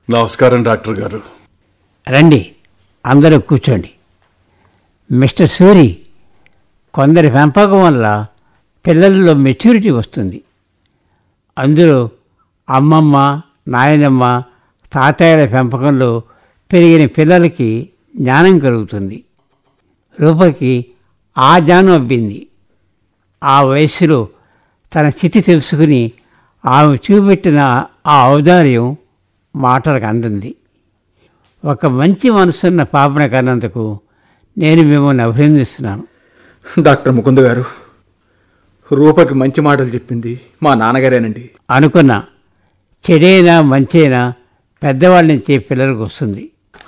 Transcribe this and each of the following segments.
నమస్కారం డాక్టర్ గారు రండి అందరూ కూర్చోండి మిస్టర్ సూరి కొందరి పెంపకం వల్ల పిల్లల్లో మెచ్యూరిటీ వస్తుంది అందులో అమ్మమ్మ నాయనమ్మ తాతయ్యల పెంపకంలో పెరిగిన పిల్లలకి జ్ఞానం కలుగుతుంది రూపకి ఆ జ్ఞానం అబ్బింది ఆ వయస్సులో తన స్థితి తెలుసుకుని ఆమె చూపెట్టిన ఆ ఔదార్యం మాటలకు అందింది ఒక మంచి మనసున్న పాపన కన్నందుకు నేను మిమ్మల్ని అభినందిస్తున్నాను డాక్టర్ ముకుంద్ గారు రూపకి మంచి మాటలు చెప్పింది మా నాన్నగారేనండి అనుకున్నా చెడైనా మంచైనా పెద్దవాళ్ళ నుంచి పిల్లలకు వస్తుంది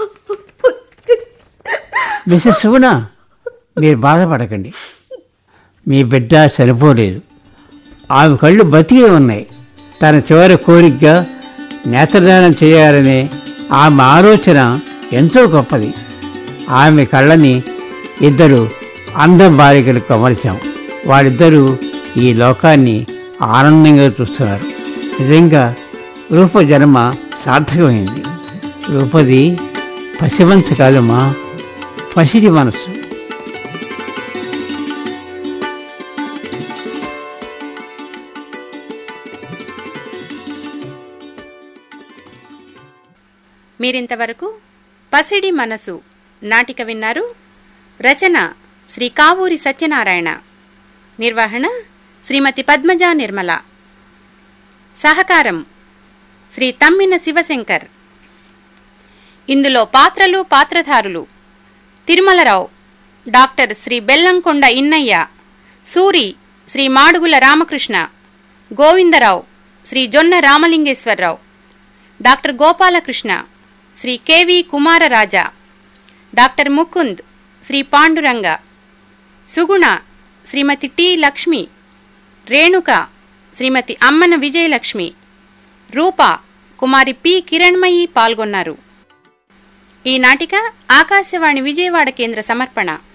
మిస్సెస్ సుగుణ మీరు బాధపడకండి మీ బిడ్డ చనిపోలేదు ఆమె కళ్ళు బతికే ఉన్నాయి తన చివరి కోరికగా నేత్రదానం చేయాలనే ఆమె ఆలోచన ఎంతో గొప్పది ఆమె కళ్ళని ఇద్దరు అందం బాలికలకు అమర్చాం వాళ్ళిద్దరూ ఈ లోకాన్ని ఆనందంగా చూస్తున్నారు నిజంగా రూప జన్మ సార్థకమైంది రూపది పసిమంచు కాదమ్మా పసిడి మనస్సు మీరింతవరకు పసిడి మనసు నాటిక విన్నారు రచన శ్రీ కావూరి సత్యనారాయణ నిర్వహణ శ్రీమతి పద్మజా నిర్మల సహకారం శ్రీ తమ్మిన శివశంకర్ ఇందులో పాత్రలు పాత్రధారులు Tirumalarao doctor Shri Bellamkonda Innaiah Suri Shri Madugula Ramakrishna Govindarao Shri Jonna Ramalingeswararao doctor Gopalakrishna Shri KV Kumararaja doctor Mukund Shri Panduranga Suguna Shrimati T Lakshmi Renuka Shrimati Ammana Vijayalakshmi Roopa Kumari P Kiranmayi పాల్గొన్నారు ఈ నాటిక ఆకాశవాణి విజయవాడ కేంద్ర సమర్పణ